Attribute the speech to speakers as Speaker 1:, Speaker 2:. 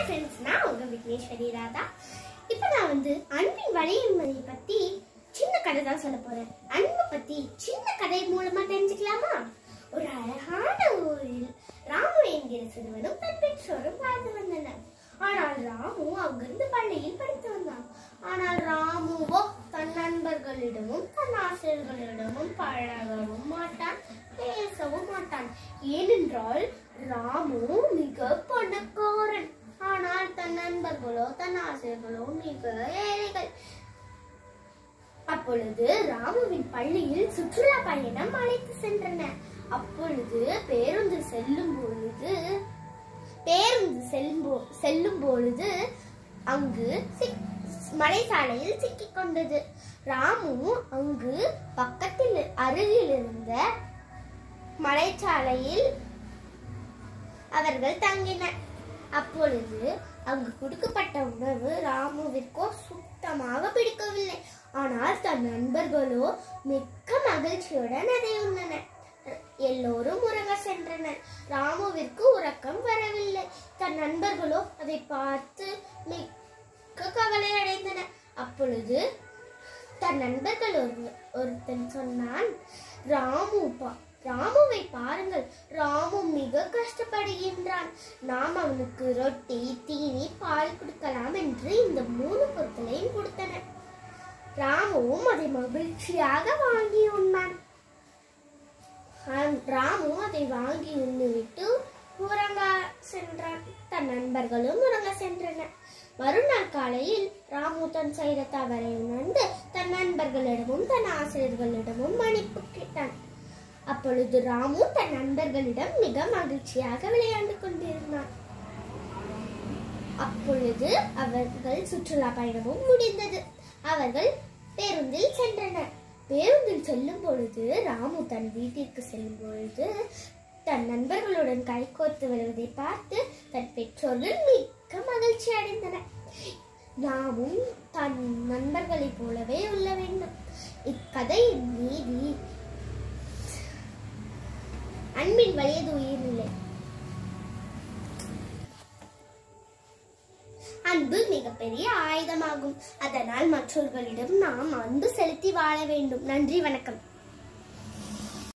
Speaker 1: friends நான் உங்க விக்னேஸ்வரி ராதா இப்போ நான் வந்து அன்பின் வழிமுறை பத்தி சின்ன கதை தான் சொல்ல போறேன் அன்பை பத்தி சின்ன கதை மூலமா தெரிஞ்சுக்கலாமா ஒரு அழகான ஊரில் ராமு என்கிற சிறுவனும் தன் பெற்றோரும் வாழ்ந்து வந்தனர் ஆனால் ராமு அங்கிருந்து பள்ளியில் படித்து வந்தான் ஆனால் ராமுவோ தன் நண்பர்களிடமும் தன் ஆசிரியர்களிடமும் பழகவும் மாட்டான் பேசவும் மாட்டான் ஏனென்றால் ராமு மிக பணக்காரன் ஆனால் தன் நண்பர்களோ தன் ஆசிரியர்களோ மிக ஏழைகள் அப்பொழுது ராமுவின் பள்ளியில் சுற்றுலா பயணம் அழைத்து சென்றனர் அப்பொழுது பேருந்து செல்லும் பொழுது பேருந்து செல்லும் போ- செல்லும் பொழுது அங்கு சிக்- மலைசாலையில் சிக்கிக் கொண்டது ராமு அங்கு பக்கத்தில் அருகில் இருந்த மலைச்சாலையில் அவர்கள் தங்கினர் அப்பொழுது அங்கு கொடுக்கப்பட்ட உணவு ராமுவிற்கோ சுத்தமாக பிடிக்கவில்லை ஆனால் தன் நண்பர்களோ மிக்க மகிழ்ச்சியுடன் அதை உண்ணனர் எல்லோரும் உறங்க சென்றனர் ராமுவிற்கு உறக்கம் வரவில்லை தன் நண்பர்களோ அதை பார்த்து மிக்க கவலை அடைந்தனர் அப்பொழுது தன் நண்பர்கள் ஒரு ஒருத்தன் சொன்னான் ராமு பா ராமுவை பாருங்கள் ராமு மிக கஷ்டப்படுகின்றான் நாம் அவனுக்கு ரொட்டி தீனி பால் கொடுக்கலாம் என்று இந்த மூணு பொருட்களையும் கொடுத்தனர் ராமுவும் அதை மகிழ்ச்சியாக வாங்கி உண்ணான் ஆம், ராமு அதை வாங்கி உண்ணுவிட்டு உறங்க சென்றான் தன் நண்பர்களும் உறங்க சென்றனர் மறுநாள் காலையில் ராமு தன் செய்த தவறை உணர்ந்து தன் நண்பர்களிடமும் தன் ஆசிரியர்களிடமும் மன்னிப்பு கேட்டான் அப்பொழுது ராமு தன் நண்பர்களிடம் மிக மகிழ்ச்சியாக விளையாண்டு கொண்டிருந்தான் அப்பொழுது அவர்கள் சுற்றுலா பயணமும் முடிந்தது அவர்கள் பேருந்தில் சென்றனர் பேருந்தில் செல்லும் பொழுது ராமு தன் வீட்டிற்கு செல்லும் பொழுது தன் நண்பர்களுடன் கைகோர்த்து வருவதை பார்த்து தன் பெற்றோர்கள் மிக்க மகிழ்ச்சி அடைந்தனர் நாமும் தன் நண்பர்களைப் போலவே உள்ள வேண்டும் இக்கதையின் நீதி அன்பின் வலியது உயிரில்லை அன்பு மிகப்பெரிய ஆயுதமாகும் அதனால் மற்றவர்களிடம் நாம் அன்பு செலுத்தி வாழ வேண்டும் நன்றி வணக்கம்